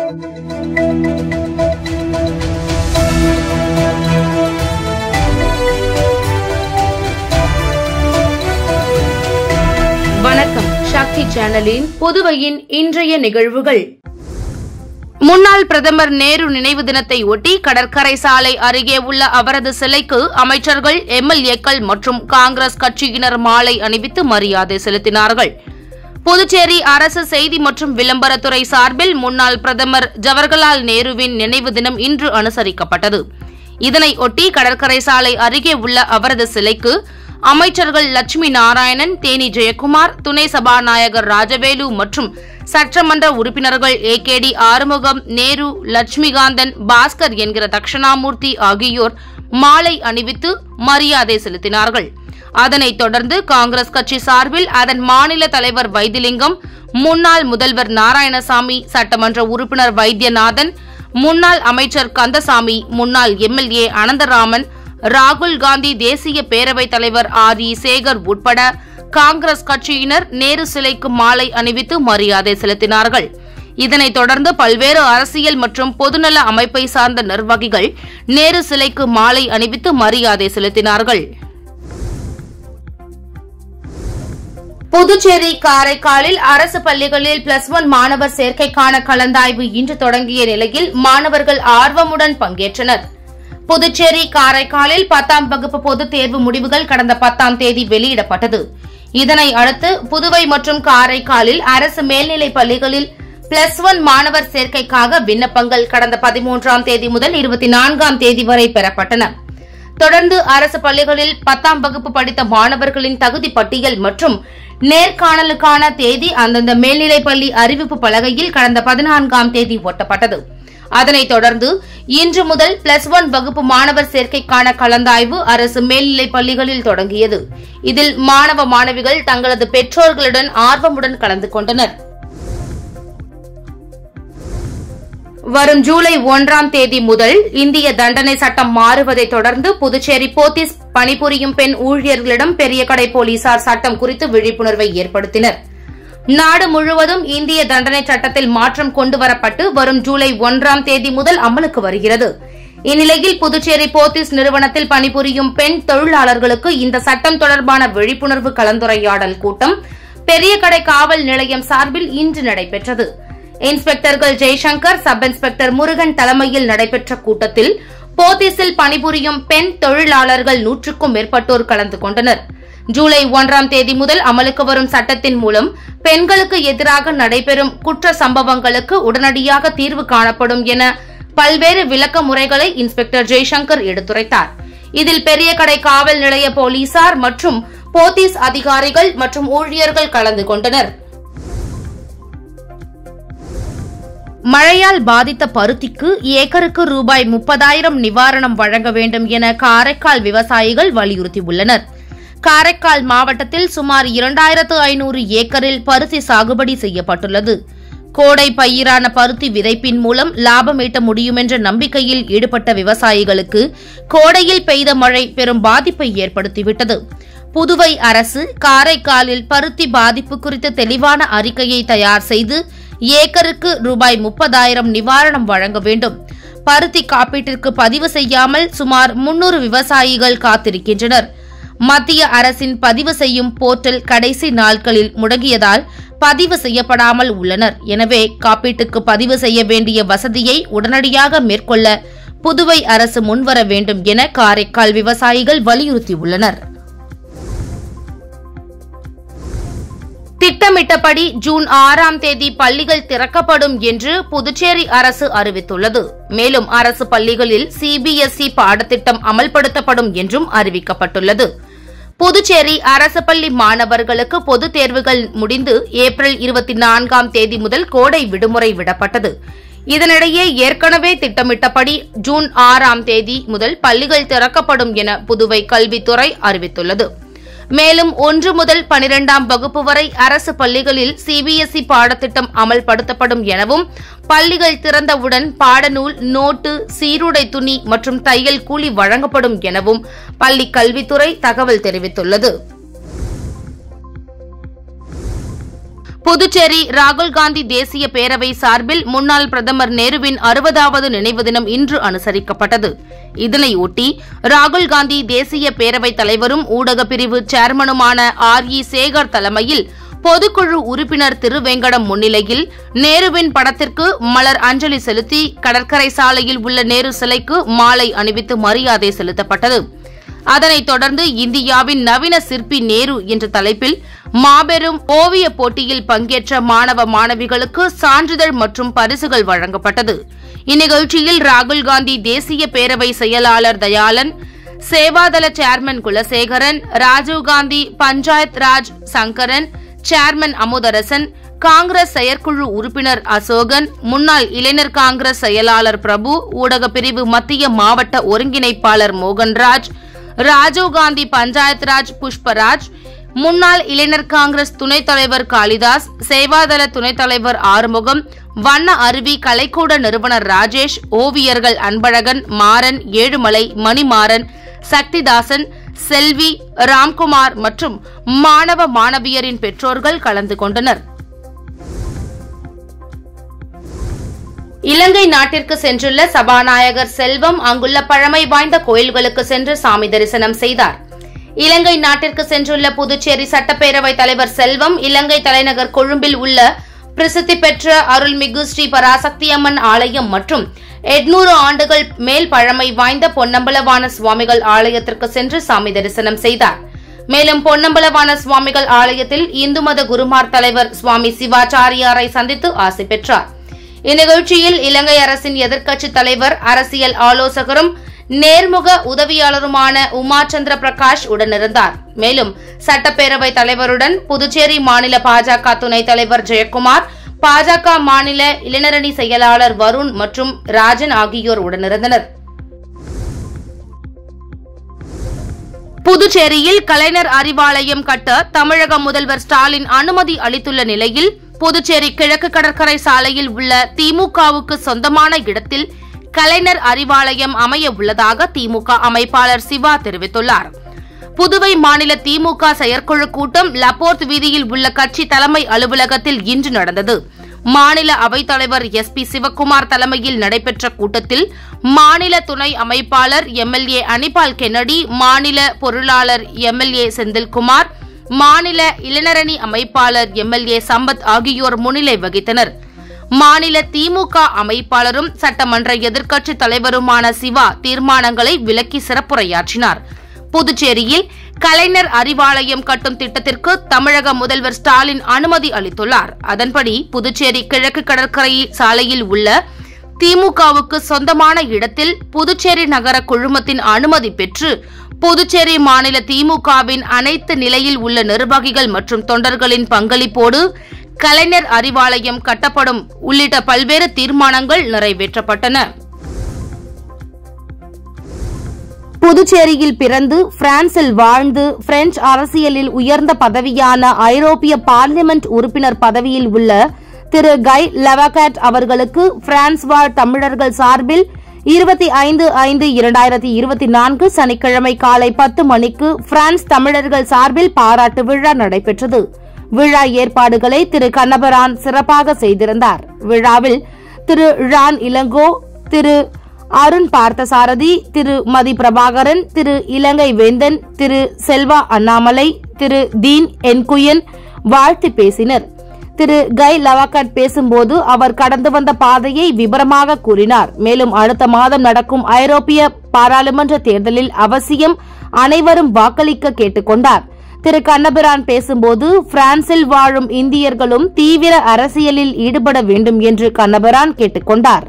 வணக்கம் சக்தி சேனலின் புதுவையின் இன்றைய நிகழ்வுகள் முன்னாள் பிரதமர் நேரு நினைவு தினத்தை ஒட்டி கடற்கரை சாலை அருகே உள்ள அவரது சிலைக்கு அமைச்சர்கள் எம்எல்ஏக்கள் மற்றும் காங்கிரஸ் கட்சியினர் மாலை அணிவித்து மரியாதை செலுத்தினார்கள் புதுச்சேரி அரசு செய்தி மற்றும் விளம்பரத்துறை சார்பில் முன்னாள் பிரதமர் ஜவஹர்லால் நேருவின் நினைவு தினம் இன்று அனுசரிக்கப்பட்டது இதனை ஒட்டி கடற்கரை சாலை அருகே உள்ள அவரது சிலைக்கு அமைச்சர்கள் லட்சுமி நாராயணன் தேனி ஜெயக்குமார் துணை சபாநாயகர் ராஜவேலு மற்றும் சட்டமன்ற உறுப்பினர்கள் A K T Arumugam Nehru Lakshmikanthan Bhaskar என்கிற தட்சணாமூர்த்தி ஆகியோர் மாலை அணிவித்து மரியாதை செலுத்தினார்கள் அதனைத் தொடர்ந்து காங்கிரஸ் கட்சி சார்பில் அதன் மாநில தலைவர் வைத்திலிங்கம் முன்னாள் முதல்வர் நாராயணசாமி சட்டமன்ற உறுப்பினர் வைத்தியநாதன் முன்னாள் அமைச்சர் கந்தசாமி முன்னாள் எம்எல்ஏ அனந்தராமன் ராகுல் காந்தி தேசிய பேரவைத் தலைவர் ஆர் இ சேகர் உட்பட காங்கிரஸ் கட்சியினர் நேரு சிலைக்கு மாலை அணிவித்து மரியாதை செலுத்தினார்கள் இதனைத் தொடர்ந்து பல்வேறு அரசியல் மற்றும் பொதுநல அமைப்பை சார்ந்த நிர்வாகிகள் நேரு சிலைக்கு மாலை அணிவித்து மரியாதை செலுத்தினார்கள் புதுச்சேரி காரைக்காலில் அரசு பள்ளிகளில் பிளஸ் ஒன் மாணவர் சேர்க்கைக்கான கலந்தாய்வு இன்று தொடங்கிய நிலையில் மாணவர்கள் ஆர்வமுடன் பங்கேற்றனர் புதுச்சேரி காரைக்காலில் பத்தாம் வகுப்பு பொதுத் தேர்வு முடிவுகள் கடந்த பத்தாம் தேதி வெளியிடப்பட்டது இதனை அடுத்து புதுவை மற்றும் காரைக்காலில் அரசு மேல்நிலைப் பள்ளிகளில் பிளஸ் ஒன் மாணவர் சேர்க்கைக்காக விண்ணப்பங்கள் கடந்த பதிமூன்றாம் தேதி முதல் இருபத்தி நான்காம் தேதி வரை பெறப்பட்டன தொடர்ந்து அரசு பள்ளிகளில் பத்தாம் வகுப்பு படித்த மாணவர்களின் தகுதி பட்டியல் மற்றும் நேர்காணலுக்கான தேதி அந்தந்த மேல்நிலைப் பள்ளி அறிவிப்பு பலகையில் கடந்த பதினான்காம் தேதி ஒட்டப்பட்டது அதனைத் தொடர்ந்து இன்று முதல் பிளஸ் ஒன் வகுப்பு மாணவர் சேர்க்கைக்கான கலந்தாய்வு அரசு மேல்நிலைப் பள்ளிகளில் தொடங்கியது இதில் மாணவ மாணவிகள் தங்களது பெற்றோர்களுடன் ஆர்வமுடன் கலந்து கொண்டனர் வரும் ஜூலை ஒன்றாம் தேதி முதல் இந்திய தண்டனை சட்டம் மாறுவதைத் தொடர்ந்து புதுச்சேரி போத்தீஸ் பணிபுரியும் பெண் ஊழியர்களிடம் பெரிய கடை போலீசார் சட்டம் குறித்து விழிப்புணர்வை ஏற்படுத்தினர் நாடு முழுவதும் இந்திய தண்டனை சட்டத்தில் மாற்றம் கொண்டுவரப்பட்டு வரும் ஜூலை ஒன்றாம் தேதி முதல் அமலுக்கு வருகிறது இந்நிலையில் புதுச்சேரி போத்தீஸ் நிறுவனத்தில் பணிபுரியும் பெண் தொழிலாளர்களுக்கு இந்த சட்டம் தொடர்பான விழிப்புணர்வு கலந்துரையாடல் கூட்டம் பெரிய கடை காவல் நிலையம் சார்பில் இன்று நடைபெற்றது இன்ஸ்பெக்டர்கள் ஜெய்சங்கர் சப் இன்ஸ்பெக்டர் முருகன் தலைமையில் நடைபெற்ற கூட்டத்தில் போத்தீஸில் பணிபுரியும் பெண் தொழிலாளர்கள் நூற்றுக்கும் மேற்பட்டோர் கலந்து கொண்டனர் ஜூலை ஒன்றாம் தேதி முதல் அமலுக்கு வரும் சட்டத்தின் மூலம் பெண்களுக்கு எதிராக நடைபெறும் குற்ற சம்பவங்களுக்கு உடனடியாக தீர்வு காணப்படும் என பல்வேறு விளக்க முறைகளை இன்ஸ்பெக்டர் ஜெய்சங்கர் எடுத்துரைத்தார் இதில் பெரிய கடை காவல் நிலைய போலீசார் மற்றும் போத்தீஸ் அதிகாரிகள் மற்றும் ஊழியர்கள் கலந்து கொண்டனர் மழையால் பாதித்த பருத்திக்கு ஏக்கருக்கு ரூபாய் முப்பதாயிரம் நிவாரணம் வழங்க வேண்டும் என காரைக்கால் விவசாயிகள் வலியுறுத்தியுள்ளனர் காரைக்கால் மாவட்டத்தில் சுமார் இரண்டாயிரத்து ஐநூறு ஏக்கரில் பருத்தி சாகுபடி செய்யப்பட்டுள்ளது கோடை பயிரான பருத்தி விதைப்பின் மூலம் லாபம் ஈட்ட முடியும் என்ற நம்பிக்கையில் ஈடுபட்ட விவசாயிகளுக்கு கோடையில் பெய்த மழை பெரும் பாதிப்பை ஏற்படுத்திவிட்டது புதுவை அரசு காரைக்காலில் பருத்தி பாதிப்பு குறித்த தெளிவான அறிக்கையை தயார் செய்து ஏக்கருக்கு ரூபாய் முப்பதாயிரம் நிவாரணம் வழங்க வேண்டும் பருத்தி காப்பீட்டிற்கு பதிவு செய்யாமல் சுமார் முன்னூறு விவசாயிகள் காத்திருக்கின்றனர் மத்திய அரசின் பதிவு செய்யும் போர்ட்டல் கடைசி நாட்களில் முடங்கியதால் பதிவு செய்யப்படாமல் உள்ளனர் எனவே காப்பீட்டுக்கு பதிவு செய்ய வேண்டிய வசதியை உடனடியாக மேற்கொள்ள புதுவை அரசு முன்வர வேண்டும் என காரைக்கால் விவசாயிகள் வலியுறுத்தியுள்ளனர் திட்டமிட்டபடி ஜூன் ஆறாம் தேதி பள்ளிகள் திறக்கப்படும் என்று புதுச்சேரி அரசு அறிவித்துள்ளது மேலும் அரசு பள்ளிகளில் சிபிஎஸ்இ பாடத்திட்டம் அமல்படுத்தப்படும் என்றும் அறிவிக்கப்பட்டுள்ளது புதுச்சேரி அரசு பள்ளி மாணவர்களுக்கு பொதுத் தேர்வுகள் முடிந்து ஏப்ரல் இருபத்தி நான்காம் தேதி முதல் கோடை விடுமுறை விடப்பட்டது இதனிடையே ஏற்கனவே திட்டமிட்டபடி ஜூன் ஆறாம் தேதி முதல் பள்ளிகள் திறக்கப்படும் என புதுவை கல்வித்துறை அறிவித்துள்ளது மேலும் ஒன்று முதல் பனிரெண்டாம் வகுப்பு வரை அரசு பள்ளிகளில் சிபிஎஸ்இ பாடத்திட்டம் அமல்படுத்தப்படும் எனவும் பள்ளிகள் திறந்தவுடன் பாடநூல் நோட்டு சீருடை துணி மற்றும் தையல் கூலி வழங்கப்படும் எனவும் பள்ளி கல்வித்துறை தகவல் தெரிவித்துள்ளது புதுச்சேரி ராகுல் காந்தி தேசிய பேரவை சார்பில் முன்னாள் பிரதமர் நேருவின் அறுபதாவது நினைவு தினம் இன்று அனுசரிக்கப்பட்டது இதனையொட்டி ராகுல் காந்தி தேசிய பேரவைத் தலைவரும் ஊடகப் பிரிவு சேர்மனுமான ஆர் இ சேகர் தலைமையில் பொதுக்குழு உறுப்பினர் திருவேங்கடம் முன்னிலையில் நேருவின் படத்திற்கு மலர் அஞ்சலி செலுத்தி கடற்கரை சாலையில் உள்ள நேரு சிலைக்கு மாலை அணிவித்து மரியாதை செலுத்தப்பட்டது அதனைத் தொடர்ந்து இந்தியாவின் நவீன சிற்பி நேரு என்ற தலைப்பில் மாபெரும் ஓவிய போட்டியில் பங்கேற்ற மாணவ மாணவிகளுக்கு சான்றிதழ் மற்றும் பரிசுகள் வழங்கப்பட்டது இந்நிகழ்ச்சியில் ராகுல் காந்தி தேசிய பேரவை செயலாளர் தயாளன் சேவாதள சேர்மன் குலசேகரன் ராஜீவ்காந்தி பஞ்சாயத் ராஜ் சங்கரன் சேர்மன் அமுதரசன் காங்கிரஸ் செயற்குழு உறுப்பினர் அசோகன் முன்னாள் இளைஞர் காங்கிரஸ் செயலாளர் பிரபு ஊடகப் பிரிவு மத்திய மாவட்ட ஒருங்கிணைப்பாளர் மோகன்ராஜ் ராஜீவ்காந்தி பஞ்சாயத் ராஜ் புஷ்பராஜ் முன்னாள் இளைஞர் காங்கிரஸ் துணைத் தலைவர் காளிதாஸ் சேவாதள துணைத் தலைவர் ஆறுமுகம் வண்ண அருவி கலைக்கூட நிறுவனர் ராஜேஷ் ஓவியர்கள் அன்பழகன் மாறன் ஏழுமலை மணிமாறன் சக்திதாசன் செல்வி ராம்குமார் மற்றும் மாணவ மாணவியரின் பெற்றோர்கள் கலந்து கொண்டனர் இலங்கை நாட்டிற்கு சென்றுள்ள சபாநாயகர் செல்வம் அங்குள்ள பழமை வாய்ந்த கோயில்களுக்கு சென்று சாமி தரிசனம் செய்தார் இலங்கை நாட்டிற்கு சென்றுள்ள புதுச்சேரி சட்டப்பேரவைத் தலைவர் செல்வம் இலங்கை தலைநகர் கொழும்பில் உள்ள பிரசித்தி பெற்ற அருள்மிகு ஸ்ரீ பராசக்தி அம்மன் ஆலயம் மற்றும் எட்நூறு ஆண்டுகள் மேல் பழமை வாய்ந்த பொன்னம்பலவான சுவாமிகள் ஆலயத்திற்கு சென்று சாமி தரிசனம் செய்தார் மேலும் பொன்னம்பலவான சுவாமிகள் ஆலயத்தில் இந்து மத குருமார் தலைவர் சுவாமி சிவாச்சாரியாரை சந்தித்து ஆசி பெற்றார் இந்நிகழ்ச்சியில் இலங்கை அரசின் எதிர்க்கட்சித் தலைவர் அரசியல் ஆலோசகரும் நேர்முக உதவியாளருமான உமா சந்திர பிரகாஷ் உடனிருந்தார் மேலும் சட்டப்பேரவை தலைவருடன் புதுச்சேரி மாநில பாஜக துணைத் தலைவர் ஜெயக்குமார் பாஜக மாநில இளைஞரணி செயலாளர் வருண் மற்றும் ராஜன் ஆகியோர் உடனிருந்தனர் புதுச்சேரியில் கலைஞர் அறிவாலயம் கட்ட தமிழக முதல்வர் ஸ்டாலின் அனுமதி அளித்துள்ள நிலையில் புதுச்சேரி கிழக்கு கடற்கரை சாலையில் உள்ள திமுகவுக்கு சொந்தமான இடத்தில் கலைஞர் அறிவாலயம் அமைய உள்ளதாக திமுக அமைப்பாளர் சிவா தெரிவித்துள்ளார் புதுவை மாநில திமுக செயற்குழு கூட்டம் லப்போர்த் வீதியில் உள்ள கட்சி தலைமை அலுவலகத்தில் இன்று நடந்தது மாநில அவைத்தலைவர் எஸ் பி சிவக்குமார் தலைமையில் நடைபெற்ற கூட்டத்தில் மாநில துணை அமைப்பாளர் எம்எல்ஏ அனிபால் கென்னடி மாநில பொருளாளர் எம்எல்ஏ செந்தில்குமார் மாநில இளைஞரணி அமைப்பாளர் எம்எல்ஏ சம்பத் ஆகியோர் முன்னிலை வகித்தனர் மாநில திமுக அமைப்பாளரும் சட்டமன்ற எதிர்க்கட்சித் தலைவருமான சிவா தீர்மானங்களை விலக்கி சிறப்புரையாற்றினார் புதுச்சேரியில் கலைஞர் அறிவாலயம் கட்டும் திட்டத்திற்கு தமிழக முதல்வர் ஸ்டாலின் அனுமதி அளித்துள்ளார் அதன்படி புதுச்சேரி கிழக்கு கடற்கரை சாலையில் உள்ள திமுகவுக்கு சொந்தமான இடத்தில் புதுச்சேரி நகர குழுமத்தின் அனுமதி பெற்று புதுச்சேரி மாநில திமுகவின் அனைத்து நிலையில் உள்ள நிர்வாகிகள் மற்றும் தொண்டர்களின் பங்களிப்போடு கலைஞர் அறிவாலயம் கட்டப்படும் உள்ளிட்ட பல்வேறு தீர்மானங்கள் நிறைவேற்றப்பட்டன புதுச்சேரியில் பிறந்து பிரான்சில் வாழ்ந்து பிரெஞ்சு அரசியலில் உயர்ந்த பதவியான ஐரோப்பிய பார்லிமெண்ட் உறுப்பினர் பதவியில் உள்ள திரு கை லெவகேட் அவர்களுக்கு பிரான்ஸ் வாழ் தமிழர்கள் சார்பில் இருபத்தி ஐந்து ஐந்து இரண்டாயிரத்தி இருபத்தி நான்கு சனிக்கிழமை காலை பத்து மணிக்கு பிரான்ஸ் தமிழர்கள் சார்பில் பாராட்டு விழா நடைபெற்றது விழா ஏற்பாடுகளை திரு கண்ணபரான் சிறப்பாக செய்திருந்தார் விழாவில் திரு ரான் இளங்கோ திரு அருண் பார்த்தசாரதி திரு மதி பிரபாகரன் திரு இலங்கை வேந்தன் திரு செல்வா அண்ணாமலை திரு தீன் என்குயன் வாழ்த்து பேசினர் திரு கை லவாக்கட் பேசும்போது அவர் கடந்து வந்த பாதையை விபரமாக கூறினார் மேலும் அடுத்த மாதம் நடக்கும் ஐரோப்பிய பாராளுமன்ற தேர்தலில் அவசியம் அனைவரும் வாக்களிக்க கேட்டுக்கொண்டார் திரு கண்ணபிரான் பேசும்போது பிரான்சில் வாழும் இந்தியர்களும் தீவிர அரசியலில் ஈடுபட வேண்டும் என்று கண்ணபிரான் கேட்டுக்கொண்டார்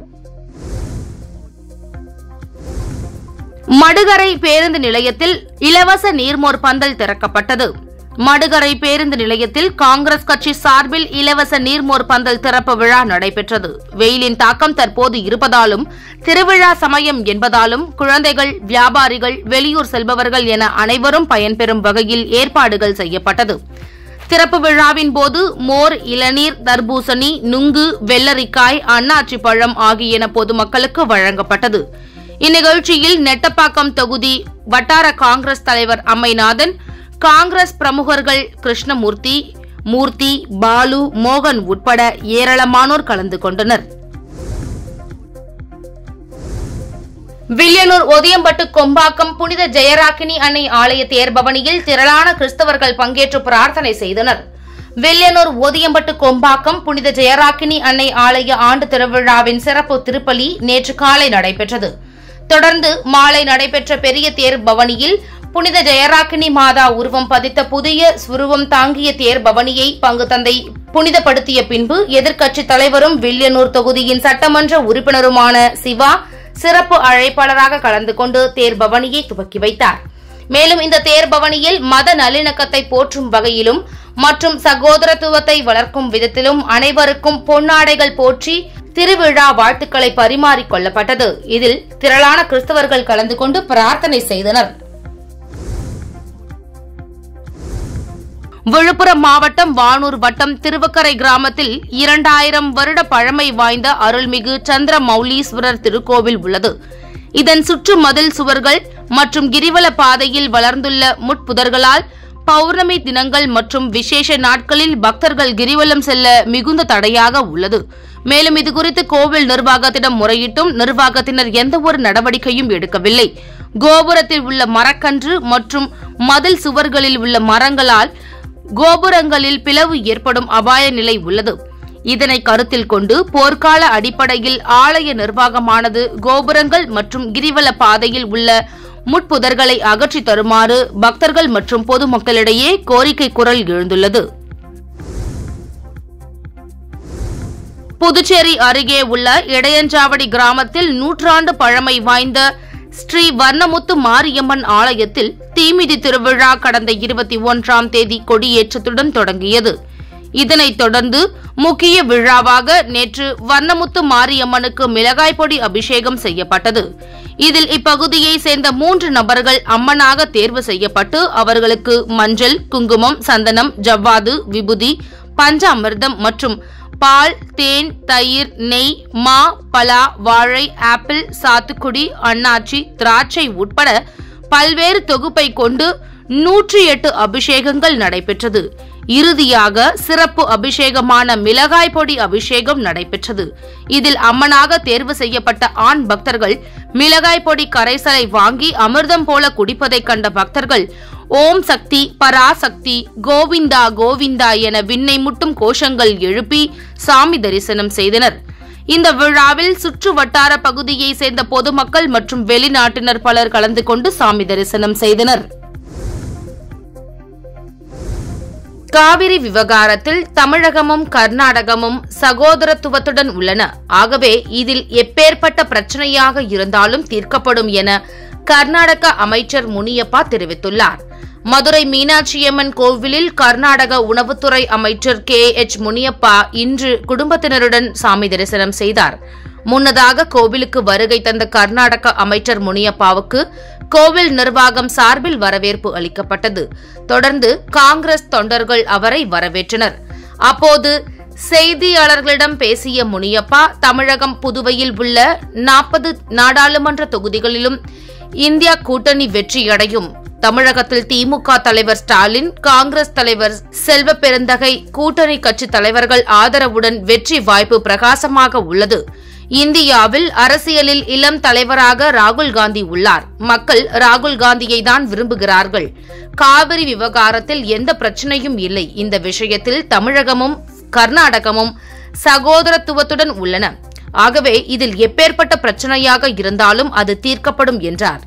மடுகரை பேருந்து நிலையத்தில் இலவச நீர்மோர் பந்தல் திறக்கப்பட்டது மடுகரை பேருந்து நிலையத்தில் காங்கிரஸ் கட்சி சார்பில் இலவச நீர்மோர் பந்தல் திறப்பு விழா நடைபெற்றது வெயிலின் தாக்கம் தற்போது இருப்பதாலும் திருவிழா சமயம் என்பதாலும் குழந்தைகள் வியாபாரிகள் வெளியூர் செல்பவர்கள் என அனைவரும் பயன்பெறும் வகையில் ஏற்பாடுகள் செய்யப்பட்டது திறப்பு விழாவின் போது மோர் இளநீர் தர்பூசணி நுங்கு வெள்ளரிக்காய் அன்னாச்சி பழம் ஆகியன பொதுமக்களுக்கு வழங்கப்பட்டது இந்நிகழ்ச்சியில் நெட்டப்பாக்கம் தொகுதி வட்டார காங்கிரஸ் தலைவர் அம்மைநாதன் காங்கிரஸ் பிரமுகர்கள் கிருஷ்ணமூர்த்தி மூர்த்தி பாலு மோகன் உட்பட ஏராளமானோர் கலந்து கொண்டனர் வில்லியனூர் ஒதியம்பட்டு கொம்பாக்கம் புனித ஜெயராக்கினி அன்னை ஆலய தேர்பவனியில் திரளான கிறிஸ்தவர்கள் பங்கேற்று பிரார்த்தனை செய்தனர் வில்லியனூர் ஒதியம்பட்டு கொம்பாக்கம் புனித ஜெயராக்கினி அன்னை ஆலய ஆண்டு திருவிழாவின் சிறப்பு திருப்பலி நேற்று காலை நடைபெற்றது தொடர்ந்து மாலை நடைபெற்ற பெரிய தேர் பவனியில் புனித ஜெயராக்கினி மாதா உருவம் பதித்த புதிய சுருவம் தாங்கிய தேர் பவனியை பங்கு தந்தை புனிதப்படுத்திய பின்பு எதிர்க்கட்சித் தலைவரும் வில்லியனூர் தொகுதியின் சட்டமன்ற உறுப்பினருமான சிவா சிறப்பு அழைப்பாளராக கலந்து கொண்டு தேர் பவனியை துவக்கி வைத்தார் மேலும் இந்த தேர் பவனியில் மத நல்லிணக்கத்தை போற்றும் வகையிலும் மற்றும் சகோதரத்துவத்தை வளர்க்கும் விதத்திலும் அனைவருக்கும் பொன்னாடைகள் போற்றி திருவிழா வாழ்த்துக்களை பரிமாறிக் கொள்ளப்பட்டது இதில் திரளான கிறிஸ்தவர்கள் கலந்து கொண்டு பிரார்த்தனை செய்தனர் விழுப்புரம் மாவட்டம் வானூர் வட்டம் திருவக்கரை கிராமத்தில் இரண்டாயிரம் வருட பழமை வாய்ந்த அருள்மிகு சந்திர மௌலீஸ்வரர் திருக்கோவில் உள்ளது இதன் சுற்று மதில் சுவர்கள் மற்றும் கிரிவல பாதையில் வளர்ந்துள்ள முட்புதர்களால் பௌர்ணமி தினங்கள் மற்றும் விசேஷ நாட்களில் பக்தர்கள் கிரிவலம் செல்ல மிகுந்த தடையாக உள்ளது மேலும் இதுகுறித்து கோவில் நிர்வாகத்திடம் முறையிட்டும் நிர்வாகத்தினர் எந்தவொரு நடவடிக்கையும் எடுக்கவில்லை கோபுரத்தில் உள்ள மரக்கன்று மற்றும் மதில் சுவர்களில் உள்ள மரங்களால் கோபுரங்களில் பிளவு ஏற்படும் அபாய நிலை உள்ளது இதனை கருத்தில் கொண்டு போர்க்கால அடிப்படையில் ஆலய நிர்வாகமானது கோபுரங்கள் மற்றும் கிரிவல பாதையில் உள்ள முட்புதர்களை அகற்றி தருமாறு பக்தர்கள் மற்றும் பொதுமக்களிடையே கோரிக்கை குரல் எழுந்துள்ளது புதுச்சேரி அருகே உள்ள இடையஞ்சாவடி கிராமத்தில் நூற்றாண்டு பழமை வாய்ந்த ஸ்ரீ வர்ணமுத்து மாரியம்மன் ஆலயத்தில் தீமிதி திருவிழா கடந்த இருபத்தி ஒன்றாம் தேதி கொடியேற்றத்துடன் தொடங்கியது இதனைத் தொடர்ந்து முக்கிய விழாவாக நேற்று வர்ணமுத்து மாரியம்மனுக்கு மிளகாய் பொடி அபிஷேகம் செய்யப்பட்டது இதில் இப்பகுதியை சேர்ந்த மூன்று நபர்கள் அம்மனாக தேர்வு செய்யப்பட்டு அவர்களுக்கு மஞ்சள் குங்குமம் சந்தனம் ஜவ்வாது விபூதி பஞ்சாமிர்தம் மற்றும் பால் தேன் தயிர் நெய் மா பலா வாழை ஆப்பிள் சாத்துக்குடி அன்னாச்சி திராட்சை உட்பட பல்வேறு தொகுப்பை கொண்டு நூற்றி எட்டு அபிஷேகங்கள் நடைபெற்றது இறுதியாக சிறப்பு அபிஷேகமான மிளகாய் பொடி அபிஷேகம் நடைபெற்றது இதில் அம்மனாக தேர்வு செய்யப்பட்ட ஆண் பக்தர்கள் மிளகாய் பொடி கரைசலை வாங்கி அமிர்தம் போல குடிப்பதைக் கண்ட பக்தர்கள் ஓம் சக்தி பராசக்தி கோவிந்தா கோவிந்தா என விண்ணை முட்டும் கோஷங்கள் எழுப்பி சாமி தரிசனம் செய்தனர் இந்த விழாவில் சுற்று வட்டார பகுதியை சேர்ந்த பொதுமக்கள் மற்றும் வெளிநாட்டினர் பலர் கலந்து கொண்டு சாமி தரிசனம் செய்தனர் காவிரி விவகாரத்தில் தமிழகமும் கர்நாடகமும் சகோதரத்துவத்துடன் உள்ளன ஆகவே இதில் எப்பேற்பட்ட பிரச்சனையாக இருந்தாலும் தீர்க்கப்படும் என கர்நாடக அமைச்சர் முனியப்பா தெரிவித்துள்ளார் மதுரை மீனாட்சியம்மன் கோவிலில் கர்நாடக உணவுத்துறை அமைச்சர் கே எச் முனியப்பா இன்று குடும்பத்தினருடன் சாமி தரிசனம் செய்தார் முன்னதாக கோவிலுக்கு வருகை தந்த கர்நாடக அமைச்சர் முனியப்பாவுக்கு கோவில் நிர்வாகம் சார்பில் வரவேற்பு அளிக்கப்பட்டது தொடர்ந்து காங்கிரஸ் தொண்டர்கள் அவரை வரவேற்றனர் அப்போது செய்தியாளர்களிடம் பேசிய முனியப்பா தமிழகம் புதுவையில் உள்ள நாற்பது நாடாளுமன்ற தொகுதிகளிலும் இந்தியா கூட்டணி வெற்றியடையும் தமிழகத்தில் திமுக தலைவர் ஸ்டாலின் காங்கிரஸ் தலைவர் செல்வ பெருந்தகை கூட்டணி கட்சி தலைவர்கள் ஆதரவுடன் வெற்றி வாய்ப்பு பிரகாசமாக உள்ளது இந்தியாவில் அரசியலில் இளம் தலைவராக ராகுல் காந்தி உள்ளார் மக்கள் ராகுல் காந்தியை தான் விரும்புகிறார்கள் காவிரி விவகாரத்தில் எந்த பிரச்சனையும் இல்லை இந்த விஷயத்தில் தமிழகமும் கர்நாடகமும் சகோதரத்துவத்துடன் உள்ளன ஆகவே இதில் எப்பேற்பட்ட பிரச்சனையாக இருந்தாலும் அது தீர்க்கப்படும் என்றார்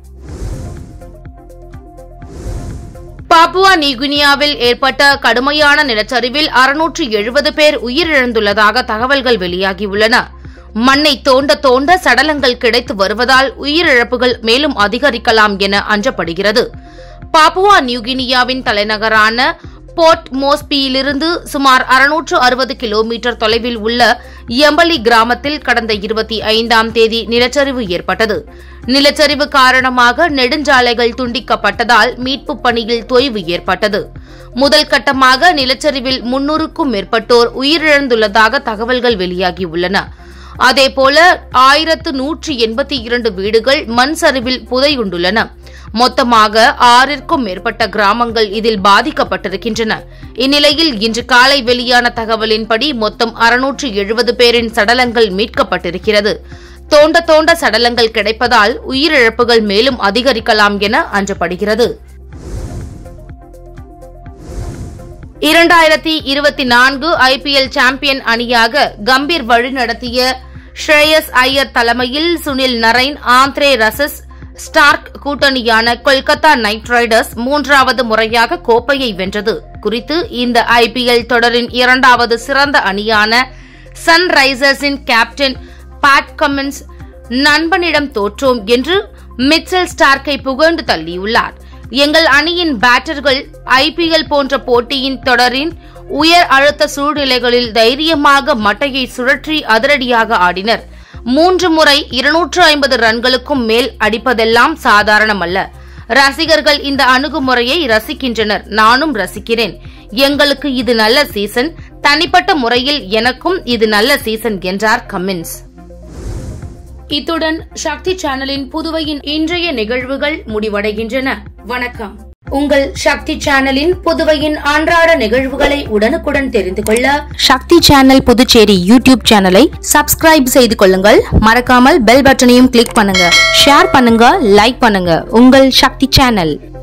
பாப்புவா நியூகினியாவில் ஏற்பட்ட கடுமையான நிலச்சரிவில் அறுநூற்று எழுபது பேர் உயிரிழந்துள்ளதாக தகவல்கள் வெளியாகியுள்ளன மண்ணை தோண்ட தோண்ட சடலங்கள் கிடைத்து வருவதால் உயிரிழப்புகள் மேலும் அதிகரிக்கலாம் என அஞ்சப்படுகிறது பாப்புவா நியூகினியாவின் தலைநகரான போர்ட் மோஸ்பியிலிருந்து சுமார் அறுநூற்று அறுபது கிலோமீட்டர் தொலைவில் உள்ள எம்பலி கிராமத்தில் கடந்த இருபத்தி ஐந்தாம் தேதி நிலச்சரிவு ஏற்பட்டது நிலச்சரிவு காரணமாக நெடுஞ்சாலைகள் துண்டிக்கப்பட்டதால் மீட்புப் பணியில் தொய்வு ஏற்பட்டது முதல் கட்டமாக நிலச்சரிவில் முன்னூறுக்கும் மேற்பட்டோர் உயிரிழந்துள்ளதாக தகவல்கள் வெளியாகியுள்ளன அதேபோல ஆயிரத்து நூற்றி எண்பத்தி இரண்டு வீடுகள் மண் சரிவில் புதையுண்டுள்ளன மொத்தமாக ஆறிற்கும் மேற்பட்ட கிராமங்கள் இதில் பாதிக்கப்பட்டிருக்கின்றன இந்நிலையில் இன்று காலை வெளியான தகவலின்படி மொத்தம் அறுநூற்று எழுபது பேரின் சடலங்கள் மீட்கப்பட்டிருக்கிறது தோண்ட தோண்ட சடலங்கள் கிடைப்பதால் உயிரிழப்புகள் மேலும் அதிகரிக்கலாம் என அஞ்சப்படுகிறது இரண்டாயிரத்தி இருபத்தி நான்கு ஐபிஎல் சாம்பியன் அணியாக கம்பீர் வழிநடத்திய ஸ்ரேயஸ் ஐயர் தலைமையில் Sunil Narine Andre Russell Starc கூட்டணியான கொல்கத்தா நைட் ரைடர்ஸ் மூன்றாவது முறையாக கோப்பையை வென்றது குறித்து இந்த ஐபிஎல் தொடரின் இரண்டாவது சிறந்த அணியான சன்ரைசர்ஸின் கேப்டன் பேட் கமின்ஸ் நண்பனிடம் தோற்றோம் என்று மிச்சல் ஸ்டார்க்கை புகழ்ந்து தள்ளியுள்ளார் எங்கள் அணியின் பேட்டர்கள் ஐபிஎல் போன்ற போட்டியின் தொடரின் உயர் அழுத்த சூழ்நிலைகளில் தைரியமாக மட்டையை சுழற்றி அதிரடியாக ஆடினர் மூன்று முறை இருநூற்று ஐம்பது ரன்களுக்கும் மேல் அடிப்பதெல்லாம் சாதாரணமல்ல ரசிகர்கள் இந்த அணுகுமுறையை ரசிக்கின்றனர் நானும் ரசிக்கிறேன் எங்களுக்கு இது நல்ல சீசன் தனிப்பட்ட முறையில் எனக்கும் இது நல்ல சீசன் என்றார் கமின்ஸ் இத்துடன் சக்தி சேனலின் புதுவையின் இன்றைய நிகழ்வுகள் முடிவடைகின்றன வணக்கம் உங்கள் சக்தி சேனலின் புதுவையின் அன்றாட நிகழ்வுகளை உடனுக்குடன் தெரிந்து கொள்ள சக்தி சேனல் புதுச்சேரி யூடியூப் சேனலை சப்ஸ்கிரைப் செய்து கொள்ளுங்கள் மறக்காமல் பெல் பட்டனையும் கிளிக் பண்ணுங்க ஷேர் பண்ணுங்க லைக் பண்ணுங்க உங்கள் சக்தி சேனல்